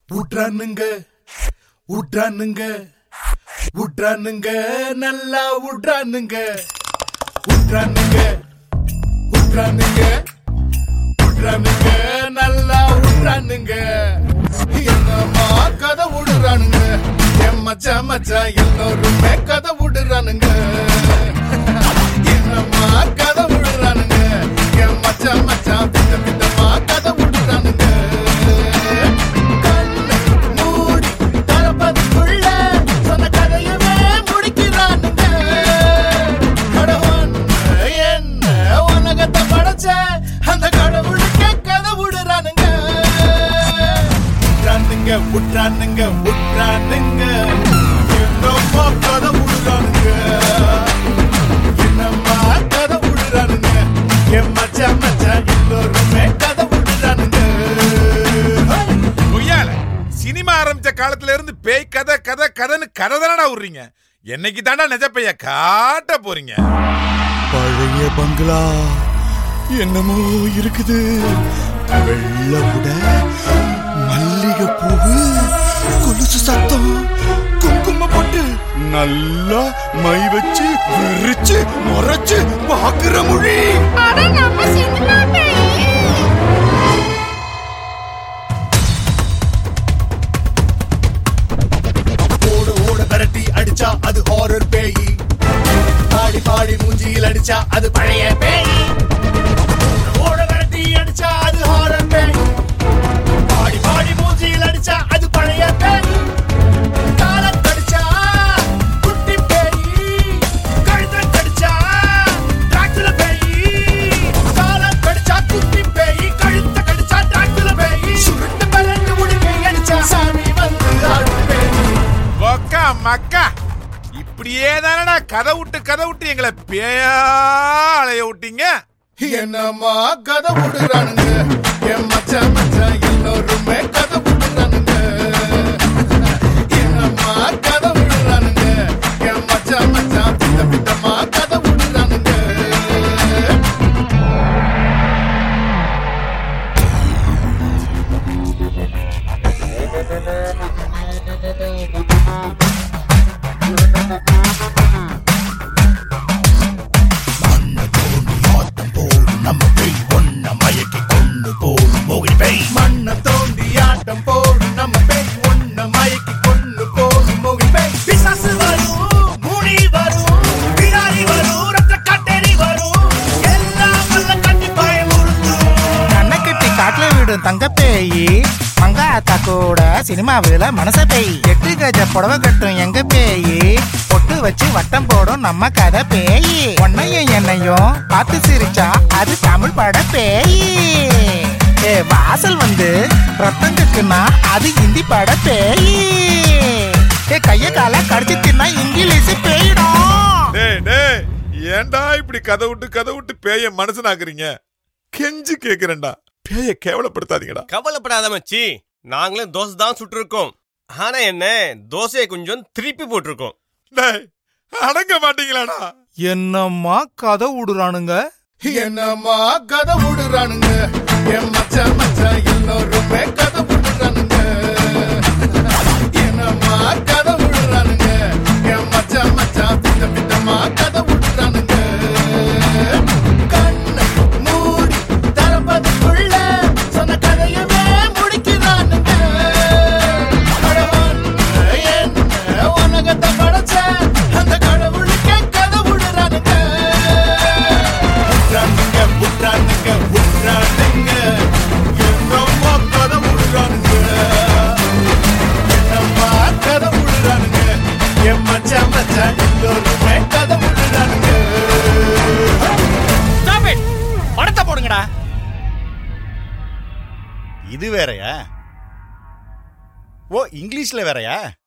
விட்றானுங்க விட்றானுங்க விட்றானுங்க நல்லா விட்றானுங்க விட்றானுங்க விட்றானுங்க விட்றானுங்க நல்லா விட்றானுங்க என்னம்மா கதை விடுறானுங்க என் மச்சான் மச்சான் எல்லோருமே கதை விடுறானுங்க என்னம்மா கதை விடுறானுங்க என் மச்சான் மச்சான் பித்த பித்தமா கதை விடுறானுங்க கண்ணை மூடி திறப்பதுக்குள்ள சொன்ன கதையவே முடிக்கிறானுங்க கடவுள் என்ன உலகத்தை படைச்ச அந்த கடவுளுக்கே கதை விடுறானுங்க விட்றானுங்க விட்றானுங்க விட்றானுங்க என்னம்மா கதை விடுறானுங்க என்னம்மா கதை விடுறானுங்க என் மச்சான் மச்சான் எல்லோருமே கதை விடுறானுங்க ஹை! கொய்யால சினிமா ஆரம்பிச்ச காலத்துல இருந்து பேய் கதை கதை கதைன்னு கதை தானடா விடுறீங்க என்னைக்கு தாண்டா நிஜ பெய்ய காட்ட போறீங்க பழைய பங்களா என்னமோ இருக்குது வெள்ள உட மல்லிகை பூவு கொலுசு சத்தம் குங்கும போட்டு நல்லா மை வச்சு விரிச்சு முறைச்சு பாக்குற மொழி அட நம்ம சினிமா பேய் ஓடு ஓட விரட்டி அடிச்சா அது ஹாரர் பேய் பாடி பாடி மூஞ்சியில் அடிச்சா அது பழைய பேய் ஓட விரட்டி அடிச்சா அது ஹாரர் பேய் பாடி பாடி மூஞ்சியில் அடிச்சா அது பழைய பேய் காலம் கடிச்சா குட்டி பேய் கழுத்தை கடிச்சா டிராக்குல பேய் காலம் கடிச்சா குட்டி பேய் கழுத்தை கடிச்சா டிராக்குல பேய் சுருட்டு பரண்டு முடிக்கை அடிச்சா சாமி வந்து ஆடும் பேய் ஒக்கா மக்கா இப்படியே தானடா கதை விட்டு கதை விட்டு எங்களை பேயா அலைய விட்டீங்க என்னம்மா கதை விடுறானுங்க என் மச்சான் மச்சான் எல்லோருமே கதை விடுறானுங்க என்னம்மா கதை விடுறானுங்க என் மச்சான் மச்சான் பித்த பித்தமா கதை விடுறானுங்க மண்ண தோண்டி ஆட்டம் போடும் நம்ம பேய் ஒன்ன மயக்கி கொண்டு போகும் மோகி பேய் பிசாசு வரும் முனி வரும் பிடாரி வரும் ரத்த கட்டேரி வரும் எல்லாம் வல்ல கட்டி பயமுறுத்தும் கண்ணக்கட்டி காட்டுல விடும் தங்க பேயி மங்காத்தா கூட சினிமாவில மனச பேய் எட்டு கஜ புடவை கட்டும் எங்க பேயி பொட்டு வச்சு வட்டம் போடும் நம்ம கதை பேயி உன்னையும் என்னையும் பார்த்து சிரிச்சா அது தமிழ் பட பேயி ஏ வாசல் வந்து ரத்தம் கட்டுனா அது ஹிந்தி பட பேயி ஏ கைய கால கடிச்சு தின்னா இங்கிலீஷ் பேயிடும் டேய் டேய் ஏன்டா இப்படி கதை விட்டு கதை விட்டு பேய மனசனாக்குறீங்க கெஞ்சு கேக்குறேன்டா பேய கேவலப்படுத்தாதீங்கடா கவலைப்படாத மச்சி நாங்களும் தோசை தான் சுட்டிருக்கோம் ஆனா என்ன தோசையை கொஞ்சம் திருப்பி போட்டிருக்கோம் டேய் அடங்க மாட்டீங்களாடா என்னம்மா கதை விடுறானுங்க என்னம்மா கதை விடுறானுங்க என் மச்சான் மச்சான் எல்லோருமே கதை விடுறானுங்க என்னம்மா கதை விடுறானுங்க என் மச்சான் மச்சான் பித்த பித்தமா கதை விடுறானுங்க கண்ணை மூடி திறப்பதுக்குள்ள சொன்ன கதையவே முடிக்கிறானுங்க கடவுள் என்ன உலகத்தை படைச்ச அந்த கடவுளுக்கே கதை விடுறானுங்க விட்றானுங்க விட்றானுங்க விட்றானுங்க என்னம்மா கதை விடுறானுங்க என்னம்மா கதை விடுறானுங்க என் மச்சான் மச்சான் எல்லோருமே கதை விடுறானுங்க படத்தை போடுங்கடா இது வேறயா ஓ இங்கிலீஷ்ல வேறயா